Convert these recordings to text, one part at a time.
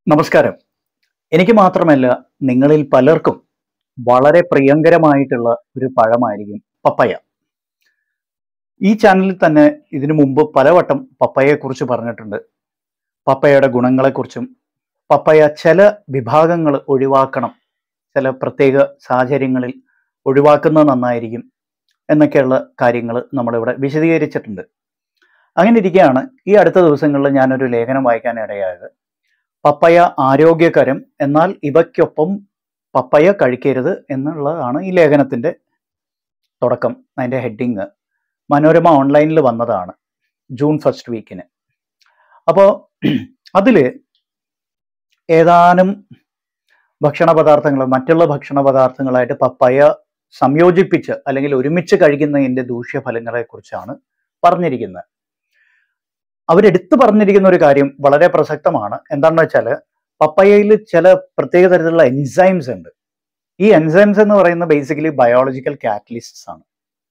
നമസ്കാരം എനിക്ക് മാത്രമല്ല നിങ്ങളിൽ പലർക്കും വളരെ പ്രിയങ്കരമായിട്ടുള്ള ഒരു പഴമായിരിക്കും പപ്പയ ഈ ചാനലിൽ തന്നെ ഇതിനു മുമ്പ് പലവട്ടം പപ്പയയെക്കുറിച്ച് പറഞ്ഞിട്ടുണ്ട് പപ്പയയുടെ ഗുണങ്ങളെക്കുറിച്ചും പപ്പയ ചില വിഭാഗങ്ങൾ ഒഴിവാക്കണം ചില പ്രത്യേക സാഹചര്യങ്ങളിൽ ഒഴിവാക്കുന്നത് നന്നായിരിക്കും എന്നൊക്കെയുള്ള കാര്യങ്ങൾ നമ്മളിവിടെ വിശദീകരിച്ചിട്ടുണ്ട് അങ്ങനെ ഇരിക്കുകയാണ് ഈ അടുത്ത ദിവസങ്ങളിൽ ഞാനൊരു ലേഖനം വായിക്കാൻ ഇടയായത് പപ്പയ ആരോഗ്യകരം എന്നാൽ ഇവയ്ക്കൊപ്പം പപ്പയ കഴിക്കരുത് എന്നുള്ളതാണ് ഈ ലേഖനത്തിന്റെ തുടക്കം അതിന്റെ ഹെഡിങ് മനോരമ ഓൺലൈനിൽ വന്നതാണ് ജൂൺ ഫസ്റ്റ് വീക്കിന് അപ്പോൾ അതിൽ ഏതാനും ഭക്ഷണ പദാർത്ഥങ്ങൾ മറ്റുള്ള ഭക്ഷണ പദാർത്ഥങ്ങളായിട്ട് പപ്പയ സംയോജിപ്പിച്ച് അല്ലെങ്കിൽ ഒരുമിച്ച് കഴിക്കുന്നതിന്റെ ദൂഷ്യഫലങ്ങളെ കുറിച്ചാണ് പറഞ്ഞിരിക്കുന്നത് അവരെടുത്തു പറഞ്ഞിരിക്കുന്ന ഒരു കാര്യം വളരെ പ്രസക്തമാണ് എന്താണെന്ന് വെച്ചാൽ പപ്പയയിൽ ചില പ്രത്യേക തരത്തിലുള്ള എൻസൈംസ് ഉണ്ട് ഈ എൻസൈംസ് എന്ന് പറയുന്നത് ബേസിക്കലി ബയോളജിക്കൽ കാറ്റലിസ്റ്റ്സ് ആണ്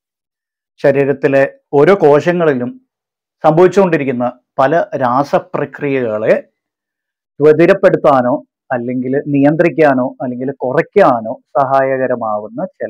ശരീരത്തിലെ ഓരോ കോശങ്ങളിലും സംഭവിച്ചുകൊണ്ടിരിക്കുന്ന പല രാസപ്രക്രിയകളെ ത്വരിതപ്പെടുത്താനോ അല്ലെങ്കിൽ നിയന്ത്രിക്കാനോ അല്ലെങ്കിൽ കുറയ്ക്കാനോ സഹായകരമാവുന്ന ചില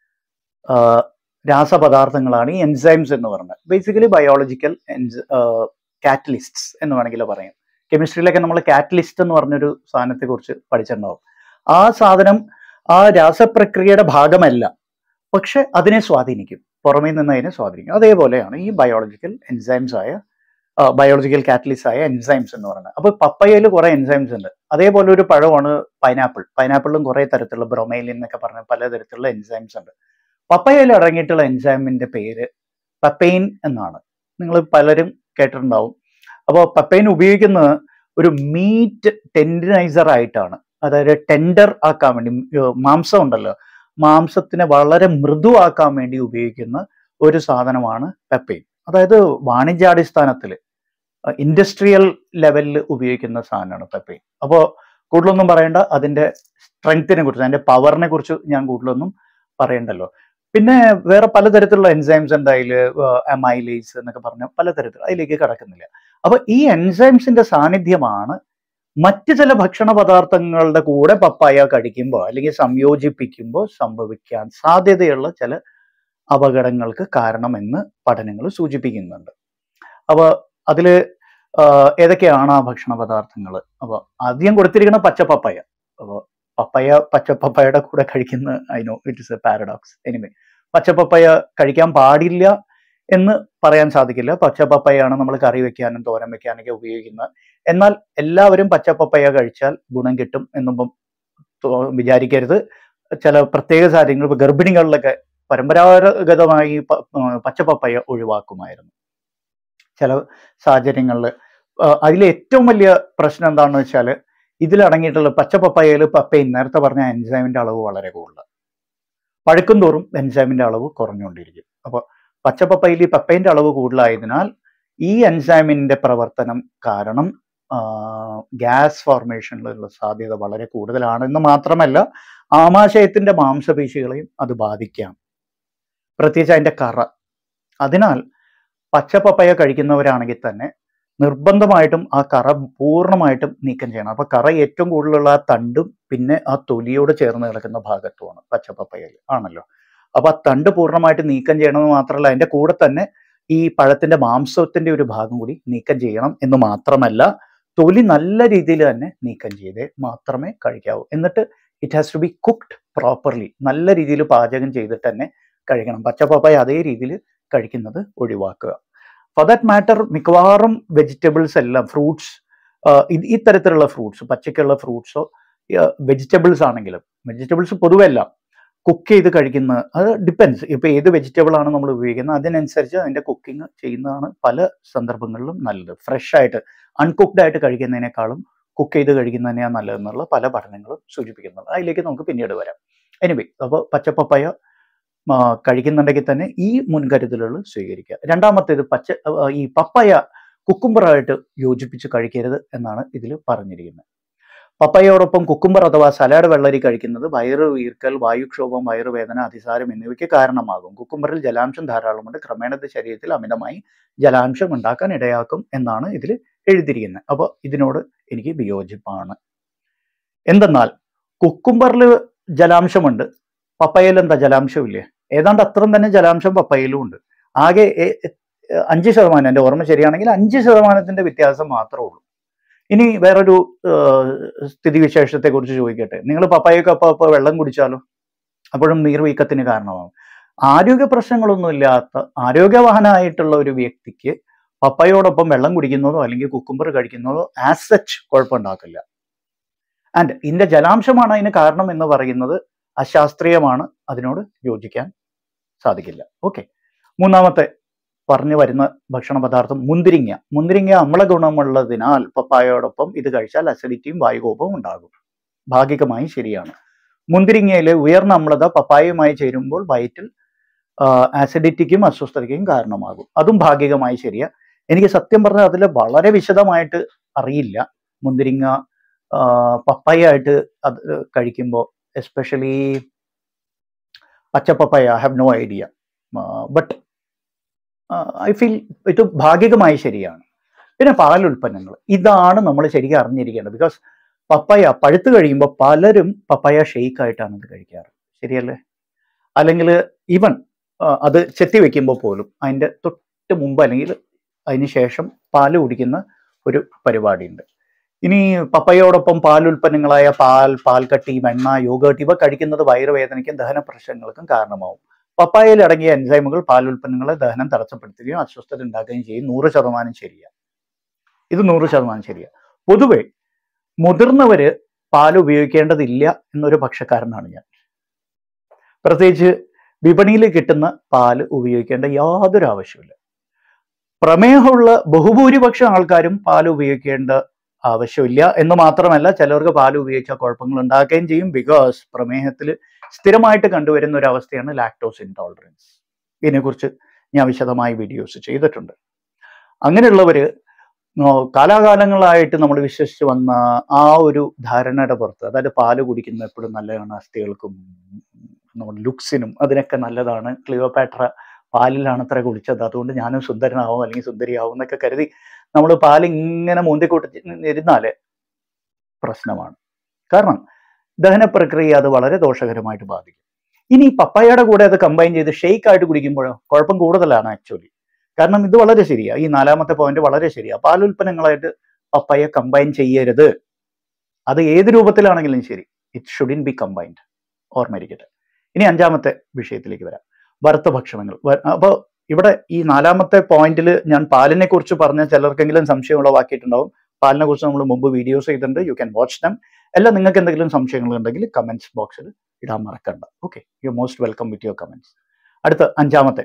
ആ, രാസപദാർത്ഥങ്ങളാണ് ഈ എൻസൈംസ് എന്ന് പറയുന്നത് ബേസിക്കലി ബയോളജിക്കൽ കാറ്റലിസ്റ്റ്സ് എന്ന് വേണമെങ്കിൽ പറയാം കെമിസ്ട്രിയിലൊക്കെ നമ്മൾ കാറ്റലിസ്റ്റ് എന്ന് പറഞ്ഞൊരു സാധനത്തെ കുറിച്ച് പഠിച്ചിട്ടുണ്ടാവും ആ സാധനം ആ രാസപ്രക്രിയയുടെ ഭാഗമല്ല പക്ഷെ അതിനെ സ്വാധീനിക്കും പുറമേ നിന്ന് അതിനെ സ്വാധീനിക്കും അതേപോലെയാണ് ഈ ബയോളജിക്കൽ എൻസൈംസ് ആയ ബയോളജിക്കൽ കാറ്റലിസ്റ്റ് ആയ എൻസൈംസ് എന്ന് പറയുന്നത് അപ്പൊ പപ്പയയിൽ കുറെ എൻസൈംസ് ഉണ്ട് അതേപോലെ ഒരു പഴമാണ് പൈനാപ്പിൾ പൈനാപ്പിളിലും കുറെ തരത്തിലുള്ള ബ്രൊമൈലിൻ എന്നൊക്കെ പറഞ്ഞ പലതരത്തിലുള്ള എൻസൈംസ് ഉണ്ട് പപ്പയയിൽ അടങ്ങിയിട്ടുള്ള എൻസൈമിന്റെ പേര് പപ്പൈൻ എന്നാണ് നിങ്ങൾ പലരും കേട്ടിട്ടുണ്ടാവും അപ്പോൾ പപ്പൈൻ ഉപയോഗിക്കുന്നത് ഒരു മീറ്റ് ടെൻഡിനൈസർ ആയിട്ടാണ് അതായത് ടെൻഡർ ആക്കാൻ വേണ്ടി ഉം, മാംസം ഉണ്ടല്ലോ മാംസത്തിനെ വളരെ മൃദുവാക്കാൻ വേണ്ടി ഉപയോഗിക്കുന്ന ഒരു സാധനമാണ് പെപ്പൈൻ അതായത് വാണിജ്യാടിസ്ഥാനത്തിൽ ഇൻഡസ്ട്രിയൽ ലെവലിൽ ഉപയോഗിക്കുന്ന സാധനമാണ് പെപ്പൈൻ അപ്പോൾ കൂടുതലൊന്നും പറയേണ്ട അതിന്റെ സ്ട്രെങ്ത്തിനെ കുറിച്ച് അതിന്റെ പവറിനെ കുറിച്ച് ഞാൻ കൂടുതലൊന്നും പറയണ്ടല്ലോ പിന്നെ വേറെ പലതരത്തിലുള്ള എൻസൈംസ് ഉണ്ട് അതിൽ അമൈലേസ് എന്നൊക്കെ പറഞ്ഞ പലതരത്തിൽ അതിലേക്ക് കടക്കുന്നില്ല അപ്പൊ ഈ എൻസൈംസിന്റെ സാന്നിധ്യമാണ് മറ്റ് ചില ഭക്ഷണ പദാർത്ഥങ്ങളുടെ കൂടെ പപ്പായ കഴിക്കുമ്പോൾ അല്ലെങ്കിൽ സംയോജിപ്പിക്കുമ്പോൾ സംഭവിക്കാൻ സാധ്യതയുള്ള ചില അപകടങ്ങൾക്ക് കാരണമെന്ന് പഠനങ്ങൾ സൂചിപ്പിക്കുന്നുണ്ട് അപ്പോൾ അതില് ആഹ് ഏതൊക്കെയാണ് ആ ഭക്ഷണ പദാർത്ഥങ്ങൾ അപ്പോൾ ആദ്യം കൊടുത്തിരിക്കുന്ന പച്ച പപ്പായ അപ്പോൾ പപ്പയ പച്ച പപ്പായയുടെ കൂടെ കഴിക്കുന്ന I know it is a paradox anyway പച്ച പപ്പയ കഴിക്കാൻ പാടില്ല എന്ന് പറയാൻ സാധിക്കില്ല പച്ച പപ്പയാണ് നമ്മൾ കറി വെക്കാനും തോരൻ വെക്കാനൊക്കെ ഉപയോഗിക്കുന്നത് എന്നാൽ എല്ലാവരും പച്ച പപ്പയ കഴിച്ചാൽ ഗുണം കിട്ടും എന്നൊന്നും തോ- വിചാരിക്കരുത് ചില പ്രത്യേക സാഹചര്യങ്ങൾ ഇപ്പൊ ഗർഭിണികളിലൊക്കെ പരമ്പരാഗതമായി പ- ആ, പച്ച പപ്പയ ഒഴിവാക്കുമായിരുന്നു ചില സാഹചര്യങ്ങളിൽ അതിലെ ഏറ്റവും വലിയ പ്രശ്നം എന്താണെന്ന് വെച്ചാൽ ഇതിലടങ്ങിയിട്ടുള്ള പച്ച പപ്പയയിൽ പപ്പയിൻ നേരത്തെ പറഞ്ഞ എൻസൈമിന്റെ അളവ് വളരെ കൂടുതൽ പഴുക്കും തോറും എൻസൈമിന്റെ അളവ് കുറഞ്ഞുകൊണ്ടിരിക്കും അപ്പോൾ പച്ച പപ്പയിൽ ഈ പപ്പയിന്റെ അളവ് കൂടുതലായതിനാൽ ഈ എൻസൈമിന്റെ പ്രവർത്തനം കാരണം ഗ്യാസ് ഫോർമേഷനിലുള്ള സാധ്യത വളരെ കൂടുതലാണെന്ന് മാത്രമല്ല ആമാശയത്തിന്റെ മാംസപേശികളെയും അത് ബാധിക്കാം പ്രത്യേകിച്ച് അതിന്റെ കറ അതിനാൽ പച്ച പപ്പയ കഴിക്കുന്നവരാണെങ്കിൽ തന്നെ നിർബന്ധമായിട്ടും ആ കറ പൂർണ്ണമായിട്ടും നീക്കം ചെയ്യണം അപ്പൊ കറ ഏറ്റവും കൂടുതലുള്ള ആ തണ്ടും പിന്നെ ആ തൊലിയോട് ചേർന്ന് കിടക്കുന്ന ഭാഗത്തുമാണ് പച്ചപ്പപ്പയിൽ ആണല്ലോ അപ്പൊ ആ തണ്ട് പൂർണ്ണമായിട്ട് നീക്കം ചെയ്യണമെന്ന് മാത്രമല്ല അതിന്റെ കൂടെ തന്നെ ഈ പഴത്തിന്റെ മാംസത്തിന്റെ ഒരു ഭാഗം കൂടി നീക്കം ചെയ്യണം എന്ന് മാത്രമല്ല തൊലി നല്ല രീതിയിൽ തന്നെ നീക്കം ചെയ്തേ മാത്രമേ കഴിക്കാവൂ എന്നിട്ട് it has to be cooked properly നല്ല രീതിയിൽ പാചകം ചെയ്തിട്ട് തന്നെ കഴിക്കണം പച്ചപ്പപ്പായ അതേ രീതിയിൽ കഴിക്കുന്നത് ഒഴിവാക്കുക ഫോർ ദാറ്റ് മാറ്റർ മിക്കവാറും വെജിറ്റബിൾസ് എല്ലാം ഫ്രൂട്ട്സ് ഇത്തരത്തിലുള്ള ഫ്രൂട്ട്സ് പച്ചക്കുള്ള ഫ്രൂട്ട്സോ വെജിറ്റബിൾസ് ആണെങ്കിലും വെജിറ്റബിൾസ് പൊതുവെ എല്ലാം കുക്ക് ചെയ്ത് കഴിക്കുന്ന അത് ഡിപ്പെൻസ് ഇപ്പൊ ഏത് വെജിറ്റബിൾ ആണ് നമ്മൾ ഉപയോഗിക്കുന്നത് അതിനനുസരിച്ച് അതിന്റെ കുക്കിംഗ് ചെയ്യുന്നതാണ് പല സന്ദർഭങ്ങളിലും നല്ലത് ഫ്രഷ് ആയിട്ട് അൺകുക്ക്ഡ് ആയിട്ട് കഴിക്കുന്നതിനേക്കാളും കുക്ക് ചെയ്ത് കഴിക്കുന്നതന്നെയാണ് നല്ലതെന്നുള്ള പല പഠനങ്ങളും സൂചിപ്പിക്കുന്നുണ്ട് അതിലേക്ക് നമുക്ക് പിന്നീട് വരാം എനിവേ അപ്പോൾ പച്ചപ്പപ്പായ ആ, കഴിക്കുന്നുണ്ടെങ്കിൽ തന്നെ ഈ മുൻകരുതലുകൾ സ്വീകരിക്കുക രണ്ടാമത്തേത് പച്ച ആ, ഈ പപ്പായ കുക്കുംബറായിട്ട് യോജിപ്പിച്ച് കഴിക്കരുത് എന്നാണ് ഇതിൽ പറഞ്ഞിരിക്കുന്നത് പപ്പയോടൊപ്പം കുക്കുംബർ അഥവാ സലാഡ് വെള്ളരി കഴിക്കുന്നത് വയറ് വീർക്കൽ വായുക്ഷോഭം വയറുവേദന അതിസാരം എന്നിവയ്ക്ക് കാരണമാകും കുക്കുംബറിൽ ജലാംശം ധാരാളമുണ്ട് ക്രമേണ ഇത് ശരീരത്തിൽ അമിതമായി ജലാംശം ഉണ്ടാക്കാൻ ഇടയാക്കും എന്നാണ് ഇതിൽ എഴുതിയിരിക്കുന്നത് അപ്പോൾ ഇതിനോട് എനിക്ക് വിയോജിപ്പാണ് എന്തെന്നാൽ കുക്കുംബറിൽ ജലാംശമുണ്ട് പപ്പയയിൽ എന്താ ജലാംശമില്ലേ ഏതാണ്ട് അത്രയും തന്നെ ജലാംശം പപ്പയയിലും ഉണ്ട് ആകെ എ- എ- അഞ്ച് ശതമാനം എൻ്റെ ഓർമ്മ ശരിയാണെങ്കിൽ അഞ്ച് ശതമാനത്തിന്റെ വ്യത്യാസം മാത്രമേ ഉള്ളൂ ഇനി വേറൊരു സ്ഥിതിവിശേഷത്തെ കുറിച്ച് ചോദിക്കട്ടെ നിങ്ങൾ പപ്പായൊക്കെ അപ്പോൾ അപ്പോൾ വെള്ളം കുടിച്ചാലോ അപ്പോഴും നീർവീക്കത്തിന് കാരണമാകും ആരോഗ്യ പ്രശ്നങ്ങളൊന്നും ഇല്ലാത്ത ആരോഗ്യവാഹനായിട്ടുള്ള ഒരു വ്യക്തിക്ക് പപ്പയോടൊപ്പം വെള്ളം കുടിക്കുന്നതോ അല്ലെങ്കിൽ കുക്കുംബർ കഴിക്കുന്നതോ ആസ് സച്ച് കുഴപ്പമുണ്ടാക്കില്ല ആൻഡ് ഇതിന്റെ ജലാംശമാണ് അതിന് കാരണം എന്ന് പറയുന്നത് അശാസ്ത്രീയമാണ് അതിനോട് യോജിക്കാൻ സാധിക്കില്ല ഓക്കെ മൂന്നാമത്തെ പറഞ്ഞു വരുന്ന ഭക്ഷണ പദാർത്ഥം മുന്തിരിങ്ങ മുന്തിരിങ്ങ അമ്ല ഗുണമുള്ളതിനാൽ പപ്പായയോടൊപ്പം ഇത് കഴിച്ചാൽ അസിഡിറ്റിയും വായുകോപവും ഉണ്ടാകും ഭാഗികമായി ശരിയാണ് മുന്തിരിങ്ങയിലെ ഉയർന്ന അമ്ലത പപ്പായയുമായി ചേരുമ്പോൾ വയറ്റിൽ ആസിഡിറ്റിക്കും അസ്വസ്ഥതയ്ക്കും കാരണമാകും അതും ഭാഗികമായി ശരിയാ എനിക്ക് സത്യം പറഞ്ഞാൽ അതിൽ വളരെ വിശദമായിട്ട് അറിയില്ല മുന്തിരിങ്ങ ആ, പപ്പായ ആയിട്ട് അത് കഴിക്കുമ്പോൾ എസ്പെഷ്യലി പച്ചപ്പപ്പായ I have no idea but I feel ഇത് ഭാഗികമായി ശരിയാണ് പിന്നെ പാൽ ഉൽപ്പന്നങ്ങൾ ഇതാണ് നമ്മൾ ശരിക്കും അറിഞ്ഞിരിക്കേണ്ടത് ബിക്കോസ് പപ്പായ പഴുത്ത് കഴിയുമ്പോൾ പലരും പപ്പായ ഷെയ്ക്ക് ആയിട്ടാണ് ഇത് കഴിക്കാറ് ശരിയല്ലേ അല്ലെങ്കിൽ ഈവൻ അത് ചെത്തി വെക്കുമ്പോൾ പോലും അതിൻ്റെ തൊട്ട് മുമ്പ് അല്ലെങ്കിൽ അതിന് ശേഷം പാല് കുടിക്കുന്ന ഒരു പരിപാടിയുണ്ട് ഇനി പപ്പയോടൊപ്പം പാൽ ഉൽപ്പന്നങ്ങളായ പാൽ പാൽക്കട്ടി വെണ്ണ യോഗേർട്ട് ഇവ കഴിക്കുന്നത് വയറുവേദനയ്ക്കും ദഹന പ്രശ്നങ്ങൾക്കും കാരണമാവും പപ്പായയിൽ അടങ്ങിയ എൻസൈമുകൾ പാൽ ഉൽപ്പന്നങ്ങളെ ദഹനം തടസ്സപ്പെടുത്തുകയും അസ്വസ്ഥത ഉണ്ടാക്കുകയും ചെയ്യും നൂറ് ശതമാനം ശരിയാണ് ഇത് നൂറ് ശതമാനം ശരിയാണ് പൊതുവെ മുതിർന്നവര് പാൽ ഉപയോഗിക്കേണ്ടതില്ല എന്നൊരു പക്ഷക്കാരനാണ് ഞാൻ പ്രത്യേകിച്ച് വിപണിയിൽ കിട്ടുന്ന പാല് ഉപയോഗിക്കേണ്ട യാതൊരു ആവശ്യമില്ല പ്രമേഹമുള്ള ബഹുഭൂരിപക്ഷം ആൾക്കാരും പാൽ ഉപയോഗിക്കേണ്ട ആവശ്യമില്ല എന്ന് മാത്രമല്ല ചിലർക്ക് പാൽ ഉപയോഗിച്ചാൽ കുഴപ്പങ്ങൾ ഉണ്ടാക്കുകയും ചെയ്യും ബിക്കോസ് പ്രമേഹത്തിൽ സ്ഥിരമായിട്ട് കണ്ടുവരുന്ന ഒരു അവസ്ഥയാണ് ലാക്ടോസ് ഇൻടോളറൻസ് ഇതിനെക്കുറിച്ച് ഞാൻ വിശദമായി വീഡിയോസ് ചെയ്തിട്ടുണ്ട് അങ്ങനെയുള്ളവര് നോ- കാലാകാലങ്ങളായിട്ട് നമ്മൾ വിശ്വസിച്ച് വന്ന ആ ഒരു ധാരണയുടെ പുറത്ത് അതായത് പാല് കുടിക്കുന്നത് എപ്പോഴും നല്ലതാണ് അസ്ഥികൾക്കും നമ്മുടെ ലുക്സിനും അതിനൊക്കെ നല്ലതാണ് ക്ലിയോപാട്ര പാലിലാണ് അത്ര കുടിച്ചത് അതുകൊണ്ട് ഞാനും സുന്ദരനാവും അല്ലെങ്കിൽ സുന്ദരിയാവും എന്നൊക്കെ കരുതി നമ്മൾ പാൽ ഇങ്ങനെ മൂന്തിക്കൂട്ടി ഇരുന്നാല് പ്രശ്നമാണ് കാരണം ദഹന പ്രക്രിയ അത് വളരെ ദോഷകരമായിട്ട് ബാധിക്കും ഇനി പപ്പായയുടെ കൂടെ അത് കമ്പൈൻ ചെയ്ത് ഷെയ്ക്ക് ആയിട്ട് കുടിക്കുമ്പോഴോ കുഴപ്പം കൂടുതലാണ് ആക്ച്വലി കാരണം ഇത് വളരെ ശരിയാ ഈ നാലാമത്തെ പോയിന്റ് വളരെ ശരിയാ പാലുൽപ്പന്നങ്ങളായിട്ട് പപ്പായ കമ്പൈൻ ചെയ്യരുത് അത് ഏത് രൂപത്തിലാണെങ്കിലും ശരി ഇറ്റ് ഷുഡിൻ ബി കമ്പൈൻഡ് ഓർമ്മയിരിക്കട്ടെ ഇനി അഞ്ചാമത്തെ വിഷയത്തിലേക്ക് വരാം വറുത്ത ഭക്ഷണങ്ങൾ അപ്പോൾ ഇവിടെ ഈ നാലാമത്തെ പോയിന്റിൽ ഞാൻ പാലിനെ കുറിച്ച് പറഞ്ഞ ചിലർക്കെങ്കിലും സംശയം ഉളവാക്കിയിട്ടുണ്ടാവും പാലിനെ കുറിച്ച് നമ്മൾ മുമ്പ് വീഡിയോസ് ചെയ്തിട്ടുണ്ട് യു ക്യാൻ വാച്ച് ദം എല്ലാം നിങ്ങൾക്ക് എന്തെങ്കിലും സംശയങ്ങൾ ഉണ്ടെങ്കിൽ കമന്റ്സ് ബോക്സിൽ ഇടാൻ മറക്കണ്ട okay you most welcome with your comments അടുത്ത അഞ്ചാമത്തെ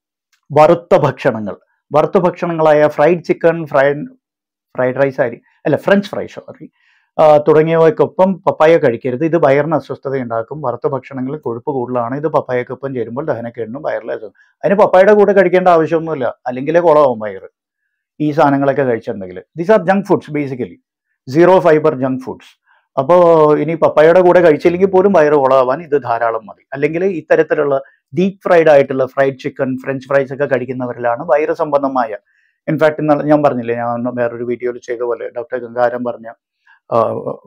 വറുത്ത ഭക്ഷണങ്ങൾ വറുത്ത ഭക്ഷണങ്ങളായ fried chicken fried fried rice ആയി അല്ല ഫ്രഞ്ച് ഫ്രൈ സോറി തുടങ്ങിയവയ്ക്കൊപ്പം പപ്പായ കഴിക്കരുത് ഇത് വയറിന് അസ്വസ്ഥത ഉണ്ടാക്കും വറുത്ത ഭക്ഷണങ്ങളിൽ കൊഴുപ്പ് കൂടുതലാണ് ഇത് പപ്പായക്കൊപ്പം ചേരുമ്പോൾ ദഹനക്കേടിനും വയറിലെ അസുഖം അതിന് പപ്പായയുടെ കൂടെ കഴിക്കേണ്ട ആവശ്യമൊന്നുമില്ല അല്ലെങ്കിലേ കുളമാവും വയറ് ഈ സാധനങ്ങളൊക്കെ കഴിച്ചിട്ടുണ്ടെങ്കിൽ these are junk foods basically zero fibre junk foods അപ്പോൾ ഇനി പപ്പായയുടെ കൂടെ കഴിച്ചില്ലെങ്കിൽ പോലും വയറ് കുളമാവാൻ ഇത് ധാരാളം മതി അല്ലെങ്കിൽ ഇത്തരത്തിലുള്ള ഡീപ് ഫ്രൈഡ് ആയിട്ടുള്ള ഫ്രൈഡ് ചിക്കൻ ഫ്രഞ്ച് ഫ്രൈസ് ഒക്കെ കഴിക്കുന്നവരിലാണ് വയറ് സംബന്ധമായ ഇൻഫാക്ട് ഇന്നലെ ഞാൻ പറഞ്ഞില്ലേ ഞാൻ വേറൊരു വീഡിയോയിൽ ചെയ്ത പോലെ ഡോക്ടർ ഗംഗാരം പറഞ്ഞ ആ,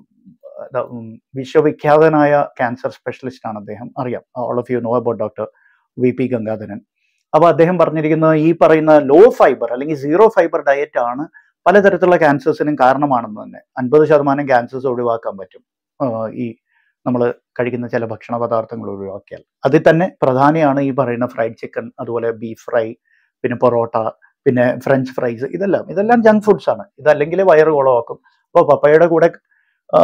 ദ- ഉം, വിശ്വവിഖ്യാതനായ ക്യാൻസർ സ്പെഷ്യലിസ്റ്റ് ആണ് അദ്ദേഹം അറിയാം all of you know about doctor V P Gangadharan അപ്പൊ അദ്ദേഹം പറഞ്ഞിരിക്കുന്ന ഈ പറയുന്ന ലോ ഫൈബർ അല്ലെങ്കിൽ സീറോ ഫൈബർ ഡയറ്റ് ആണ് പലതരത്തിലുള്ള ക്യാൻസേഴ്സിനും കാരണമാണെന്ന് തന്നെ അൻപത് ശതമാനം ക്യാൻസേഴ്സ് ഒഴിവാക്കാൻ പറ്റും ആ, ഈ നമ്മൾ കഴിക്കുന്ന ചില ഭക്ഷണ പദാർത്ഥങ്ങൾ ഒഴിവാക്കിയാൽ അതിൽ തന്നെ പ്രധാനമാണ് ഈ പറയുന്ന ഫ്രൈഡ് ചിക്കൻ അതുപോലെ ബീഫ് ഫ്രൈ പിന്നെ പൊറോട്ട പിന്നെ ഫ്രഞ്ച് ഫ്രൈസ് ഇതെല്ലാം ഇതെല്ലാം ജങ്ക് ഫുഡ്സ് ആണ് ഇതല്ലെങ്കിൽ വയറ് കുളമാക്കും അപ്പോൾ പപ്പയുടെ കൂടെ ആ,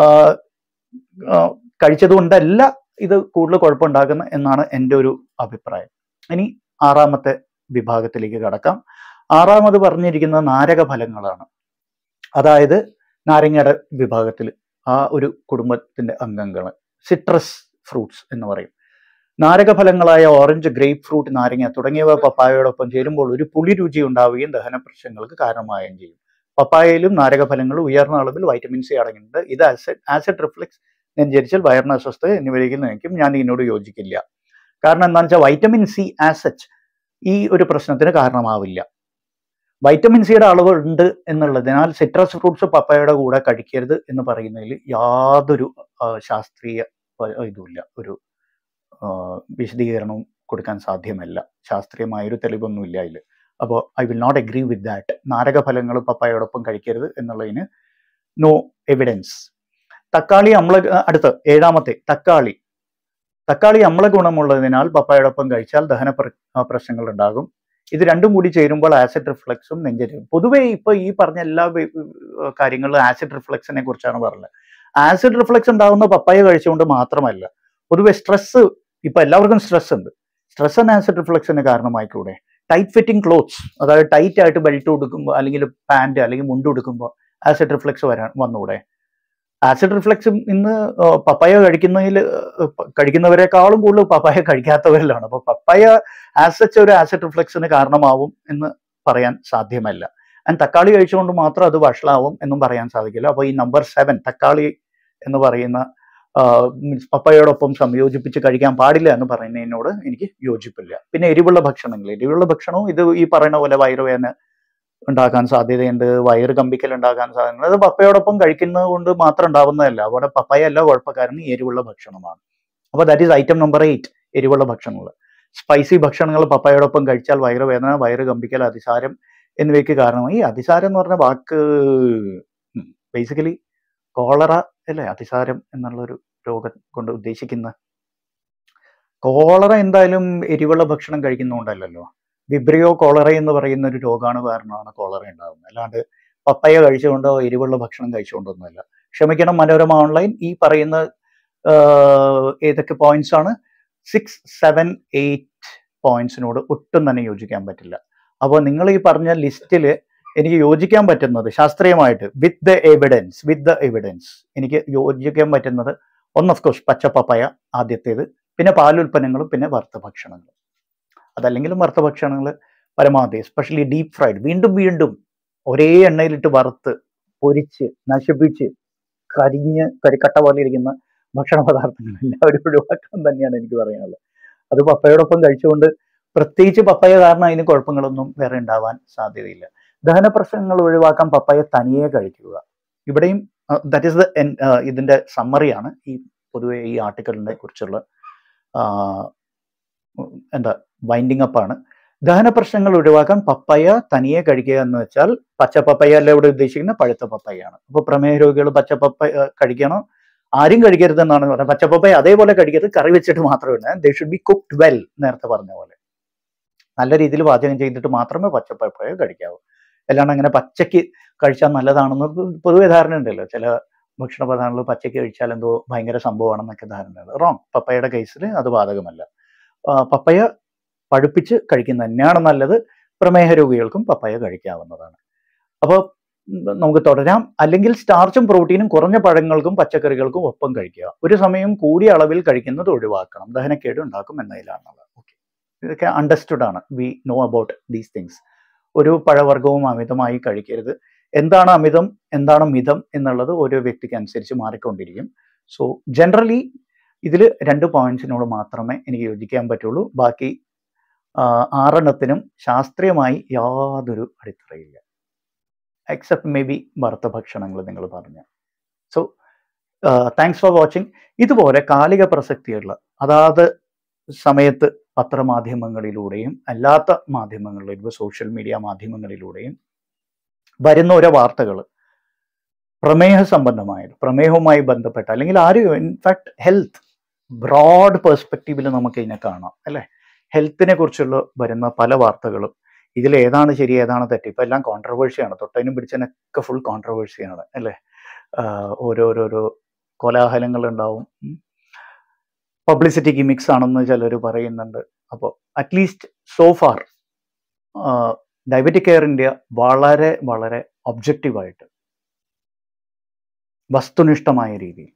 ആ, കഴിച്ചത് കൊണ്ടല്ല ഇത് കൂടുതൽ കുഴപ്പമുണ്ടാക്കുന്ന എന്നാണ് എൻ്റെ ഒരു അഭിപ്രായം ഇനി ആറാമത്തെ വിഭാഗത്തിലേക്ക് കടക്കാം ആറാമത് പറഞ്ഞിരിക്കുന്നത് നാരക ഫലങ്ങളാണ് അതായത് നാരങ്ങയുടെ വിഭാഗത്തിൽ ആ ഒരു കുടുംബത്തിന്റെ അംഗങ്ങൾ സിട്രസ് ഫ്രൂട്ട്സ് എന്ന് പറയും നാരകഫലങ്ങളായ ഓറഞ്ച് ഗ്രേപ്പ് ഫ്രൂട്ട് നാരങ്ങ തുടങ്ങിയവ പപ്പായയോടൊപ്പം ചേരുമ്പോൾ ഒരു പുളി രുചി ഉണ്ടാവുകയും ദഹന പ്രശ്നങ്ങൾക്ക് കാരണമാവുകയും ചെയ്യും പപ്പായയിലും നാരകഫലങ്ങളും ഉയർന്ന അളവിൽ വൈറ്റമിൻ സി അടങ്ങിയിട്ടുണ്ട് ഇത് ആസിഡ് ആസിഡ് റിഫ്ലക്സ് നെഞ്ചരിച്ചൽ വയറിന് അസ്വസ്ഥത എന്നിവയിലേക്ക് നയിക്കും ഞാൻ ഇതിനോട് യോജിക്കില്ല കാരണം എന്താണെന്ന് വെച്ചാൽ വൈറ്റമിൻ സി ആസച്ച് ഈ ഒരു പ്രശ്നത്തിന് കാരണമാവില്ല വൈറ്റമിൻ സിയുടെ അളവ് ഉണ്ട് എന്നുള്ളതിനാൽ സിട്രസ് ഫ്രൂട്ട്സ് പപ്പായയുടെ കൂടെ കഴിക്കരുത് എന്ന് പറയുന്നതിൽ യാതൊരു ആ, ശാസ്ത്രീയ പ- ഇതുമില്ല ഒരു ആ, വിശദീകരണവും കൊടുക്കാൻ സാധ്യമല്ല ശാസ്ത്രീയമായൊരു തെളിവൊന്നുമില്ല അതിൽ അപ്പോൾ I will not agree with that നാരകഫലങ്ങൾ പപ്പായോടൊപ്പം കഴിക്കരുത് എന്നുള്ളതിന് നോ എവിഡൻസ് തക്കാളി അമ്ല അടുത്ത് ഏഴാമത്തെ തക്കാളി തക്കാളി അമ്ല ഗുണമുള്ളതിനാൽ പപ്പായോടൊപ്പം കഴിച്ചാൽ ദഹന പ്ര- ആ, പ്രശ്നങ്ങൾ ഉണ്ടാകും ഇത് രണ്ടും കൂടി ചേരുമ്പോൾ ആസിഡ് റിഫ്ലക്സും നെഞ്ചരിവും പൊതുവേ ഇപ്പൊ ഈ പറഞ്ഞ എല്ലാ വി- വി- കാര്യങ്ങളിലും ആസിഡ് റിഫ്ലക്സിനെ കുറിച്ചാണ് പറഞ്ഞത് ആസിഡ് റിഫ്ലക്സ് ഉണ്ടാകുന്ന പപ്പായ കഴിച്ചുകൊണ്ട് മാത്രമല്ല പൊതുവെ സ്ട്രെസ് ഇപ്പൊ എല്ലാവർക്കും സ്ട്രെസ് ഉണ്ട് സ്ട്രെസ് ആൻഡ് ആസിഡ് റിഫ്ലക്സിന് കാരണമായിക്കൂടെ ടൈറ്റ് ഫിറ്റിംഗ് ക്ലോത്ത്സ് അതായത് ടൈറ്റ് ആയിട്ട് ബെൽറ്റ് കൊടുക്കുമ്പോൾ അല്ലെങ്കിൽ പാന്റ് അല്ലെങ്കിൽ മുണ്ട് കൊടുക്കുമ്പോൾ ആസിഡ് റിഫ്ലക്സ് വരാൻ വന്നൂടെ ആസിഡ് റിഫ്ലക്സും ഇന്ന് ആ, പപ്പായ കഴിക്കുന്നതിൽ കഴിക്കുന്നവരെക്കാളും കൂടുതൽ പപ്പായ കഴിക്കാത്തവരിലാണ് അപ്പൊ പപ്പായ ആസ് സച്ച് ഒരു ആസിഡ് റിഫ്ലക്സിന് കാരണമാവും എന്ന് പറയാൻ സാധ്യമല്ല ആൻഡ് തക്കാളി കഴിച്ചുകൊണ്ട് മാത്രം അത് വഷളാവും എന്നും പറയാൻ സാധിക്കില്ല അപ്പോൾ ഈ നമ്പർ സെവൻ തക്കാളി എന്ന് പറയുന്ന മീൻസ് പപ്പയോടൊപ്പം സംയോജിപ്പിച്ച് കഴിക്കാൻ പാടില്ല എന്ന് പറയുന്നതിനോട് എനിക്ക് യോജിപ്പില്ല പിന്നെ എരിവുള്ള ഭക്ഷണങ്ങൾ എരിവുള്ള ഭക്ഷണവും ഇത് ഈ പറയുന്ന പോലെ വയറുവേദന ഉണ്ടാക്കാൻ സാധ്യതയുണ്ട് വയറ് കമ്പിക്കൽ ഉണ്ടാക്കാൻ സാധ്യതയുണ്ട് അത് പപ്പയോടൊപ്പം കഴിക്കുന്നത് കൊണ്ട് മാത്രം ഉണ്ടാവുന്നതല്ല അവിടെ പപ്പയ അല്ല കുഴപ്പക്കാരന് എരിവുള്ള ഭക്ഷണമാണ് അപ്പോൾ that is item number eight എരിവുള്ള ഭക്ഷണങ്ങൾ സ്പൈസി ഭക്ഷണങ്ങൾ പപ്പയോടൊപ്പം കഴിച്ചാൽ വയറുവേദന വയറ് കമ്പിക്കൽ അതിസാരം എന്നിവയ്ക്ക് കാരണമായി ഈ അതിസാരം എന്ന് പറഞ്ഞ വാക്ക് ബേസിക്കലി കോളറ അല്ലേ അതിസാരം എന്നുള്ളൊരു രോഗം കൊണ്ട് ഉദ്ദേശിക്കുന്ന കോളറ എന്തായാലും എരിവുള്ള ഭക്ഷണം കഴിക്കുന്നതുകൊണ്ടല്ലല്ലോ വിബ്രിയോ കോളറ എന്ന് പറയുന്ന ഒരു രോഗമാണ് കാരണമാണ് കോളറ ഉണ്ടാകുന്നത് അല്ലാണ്ട് പപ്പയ കഴിച്ചുകൊണ്ടോ എരിവുള്ള ഭക്ഷണം കഴിച്ചുകൊണ്ടൊന്നുമല്ല ക്ഷമിക്കണം മനോരമ ഓൺലൈൻ ഈ പറയുന്ന ആഹ്, ഏതൊക്കെ പോയിന്റ്സ് ആണ് സിക്സ് സെവൻ എയ്റ്റ് പോയിന്റ്സിനോട് ഒട്ടും തന്നെ യോജിക്കാൻ പറ്റില്ല അപ്പോൾ നിങ്ങൾ ഈ പറഞ്ഞ ലിസ്റ്റിൽ എനിക്ക് യോജിക്കാൻ പറ്റുന്നത് ശാസ്ത്രീയമായിട്ട് with the evidence with the evidence എനിക്ക് യോജിക്കാൻ പറ്റുന്നത് ഒന്ന് ഓഫ് കോഴ്സ് പച്ച പപ്പായ ആദ്യത്തേത് പിന്നെ പാലുൽപ്പന്നങ്ങളും പിന്നെ വറുത്ത ഭക്ഷണങ്ങളും അതല്ലെങ്കിലും വറുത്ത ഭക്ഷണങ്ങൾ പരമാവധി എസ്പെഷ്യലി ഡീപ് ഫ്രൈഡ് വീണ്ടും വീണ്ടും ഒരേ എണ്ണയിലിട്ട് വറുത്ത് പൊരിച്ച് നശിപ്പിച്ച് കരിഞ്ഞ് കരിക്കട്ട പോലെ ഇരിക്കുന്ന ഭക്ഷണ പദാർത്ഥങ്ങൾ എല്ലാവരും ഒഴിവാക്കണം തന്നെയാണ് എനിക്ക് പറയാനുള്ളത് അത് പപ്പയോടൊപ്പം കഴിച്ചുകൊണ്ട് പ്രത്യേകിച്ച് പപ്പയ കാരണം അതിന് കുഴപ്പങ്ങളൊന്നും വേറെ ഉണ്ടാവാൻ സാധ്യതയില്ല ദഹന പ്രശ്നങ്ങൾ ഒഴിവാക്കാൻ പപ്പയ തനിയെ കഴിക്കുക ഇവിടെയും ദാറ്റ് ഈസ് ദ ഇതിന്റെ സമ്മറിയാണ് ഈ പൊതുവെ ഈ ആർട്ടിക്കിളിനെ കുറിച്ചുള്ള ആ, ഉം, എന്താ വൈൻഡിങ് അപ്പ് ആണ് ദഹന പ്രശ്നങ്ങൾ ഒഴിവാക്കാൻ പപ്പയ തനിയെ കഴിക്കുക എന്ന് വെച്ചാൽ പച്ച പപ്പയ അല്ല ഇവിടെ ഉദ്ദേശിക്കുന്ന പഴുത്ത പപ്പയാണ് അപ്പൊ പ്രമേഹ രോഗികൾ പച്ച പപ്പയ കഴിക്കണം ആരും കഴിക്കരുത് എന്നാണ് പറയുന്നത് പച്ച പപ്പയ അതേപോലെ കഴിക്കരുത് കറി വെച്ചിട്ട് മാത്രമേ they should be cooked well നേരത്തെ പറഞ്ഞ പോലെ നല്ല രീതിയിൽ പാചകം ചെയ്തിട്ട് മാത്രമേ പച്ച പപ്പയ കഴിക്കാവൂ അല്ലാണ്ട് അങ്ങനെ പച്ചയ്ക്ക് കഴിച്ചാൽ നല്ലതാണെന്ന് പൊതുവെ ധാരണ ഉണ്ടല്ലോ ചില ഭക്ഷണ പദാർത്ഥങ്ങൾ പച്ചയ്ക്ക് കഴിച്ചാൽ എന്തോ ഭയങ്കര സംഭവമാണെന്നൊക്കെ ധാരണയുണ്ട് റോങ് പപ്പയുടെ കേസിൽ അത് ബാധകമല്ല ആ, പപ്പയ പഴുപ്പിച്ച് കഴിക്കുന്നത് തന്നെയാണ് നല്ലത് പ്രമേഹ രോഗികൾക്കും പപ്പയ കഴിക്കാവുന്നതാണ് അപ്പോൾ നമുക്ക് തുടരാം അല്ലെങ്കിൽ സ്റ്റാർച്ചും പ്രോട്ടീനും കുറഞ്ഞ പഴങ്ങൾക്കും പച്ചക്കറികൾക്കും ഒപ്പം കഴിക്കുക ഒരു സമയം കൂടിയ അളവിൽ കഴിക്കുന്നത് ഒഴിവാക്കണം ദഹനക്കേട് ഉണ്ടാക്കും എന്നതിലാണുള്ളത് ഓക്കെ ഇതൊക്കെ അണ്ടർസ്റ്റുഡ് ആണ് we know about these things ഒരു പഴവർഗ്ഗവും അമിതമായി കഴിക്കരുത് എന്താണ് അമിതം എന്താണ് മിതം എന്നുള്ളത് ഓരോ വ്യക്തിക്ക് അനുസരിച്ച് മാറിക്കൊണ്ടിരിക്കും സോ ജനറലി ഇതിൽ രണ്ട് പോയിന്റ്സിനോട് മാത്രമേ എനിക്ക് യോജിക്കാൻ പറ്റുള്ളൂ ബാക്കി ആ, ആറെണ്ണത്തിനും ശാസ്ത്രീയമായി യാതൊരു അടിത്തറയില്ല എക്സെപ്റ്റ് മേ ബി വറുത്ത ഭക്ഷണങ്ങൾ നിങ്ങൾ പറഞ്ഞ സോ താങ്ക്സ് ഫോർ വാച്ചിങ് ഇതുപോലെ കാലിക പ്രസക്തിയുള്ള അതാത് സമയത്ത് പത്രമാധ്യമങ്ങളിലൂടെയും അല്ലാത്ത മാധ്യമങ്ങളിലും ഇപ്പോൾ സോഷ്യൽ മീഡിയ മാധ്യമങ്ങളിലൂടെയും വരുന്ന ഓരോ വാർത്തകൾ പ്രമേഹ സംബന്ധമായത് പ്രമേഹവുമായി ബന്ധപ്പെട്ട അല്ലെങ്കിൽ ആരും ഇൻഫാക്ട് ഹെൽത്ത് ബ്രോഡ് പെർസ്പെക്റ്റീവിൽ നമുക്ക് ഇതിനെ കാണാം അല്ലെ ഹെൽത്തിനെ കുറിച്ചുള്ള വരുന്ന പല വാർത്തകളും ഇതിൽ ഏതാണ് ശരി ഏതാണ് തെറ്റ് ഇപ്പൊ എല്ലാം കോൺട്രവേഴ്സിയാണ് തൊട്ടതിനും പിടിച്ചതിനൊക്കെ ഫുൾ കോൺട്രവേഴ്സിയാണ് അല്ലെ ആഹ് ഓരോരോരോ കോലാഹലങ്ങൾ ഉണ്ടാവും പബ്ലിസിറ്റി ഗിമിക്സ് ആണെന്ന് ചിലർ പറയുന്നുണ്ട് അപ്പോൾ at least so far diabetic care India വളരെ വളരെ ഒബ്ജക്റ്റീവായിട്ട് വസ്തുനിഷ്ഠമായ രീതിയിൽ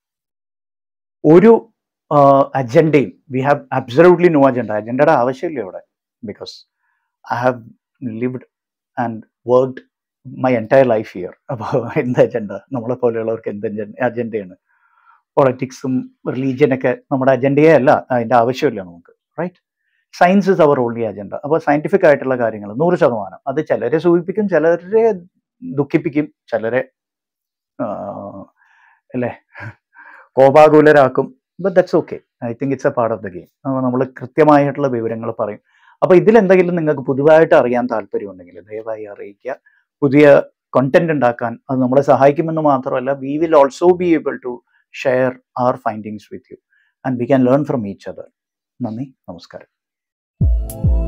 ഒരു അജണ്ടയും we have absolutely no agenda അജണ്ടയുടെ ആവശ്യമില്ല ഇവിടെ because I have lived and worked my entire life year അപ്പോൾ എന്ത് അജണ്ട നമ്മളെ പോലെയുള്ളവർക്ക് എന്ത് അജണ്ടയാണ് പൊളിറ്റിക്സും റിലീജിയനൊക്കെ നമ്മുടെ അജണ്ടയേ അല്ല അതിൻ്റെ ആവശ്യമില്ല നമുക്ക് right science is our only agenda അപ്പോൾ സയന്റിഫിക് ആയിട്ടുള്ള കാര്യങ്ങൾ നൂറ് ശതമാനം അത് ചിലരെ സൂചിപ്പിക്കും ചിലരെ ദുഃഖിപ്പിക്കും ചിലരെ ആ, അല്ലേ കോപാകുലരാക്കും but that's okay I think it's a part of the game അപ്പോൾ നമ്മൾ കൃത്യമായിട്ടുള്ള വിവരങ്ങൾ പറയും അപ്പോൾ ഇതിലെന്തെങ്കിലും നിങ്ങൾക്ക് പുതുതായിട്ട് അറിയാൻ താല്പര്യമുണ്ടെങ്കിൽ ദയവായി അറിയിക്കുക പുതിയ കണ്ടന്റ് ഉണ്ടാക്കാൻ അത് നമ്മളെ സഹായിക്കുമെന്ന് മാത്രമല്ല we will also be able to share our findings with you and we can learn from each other നന്ദി നമസ്കാരം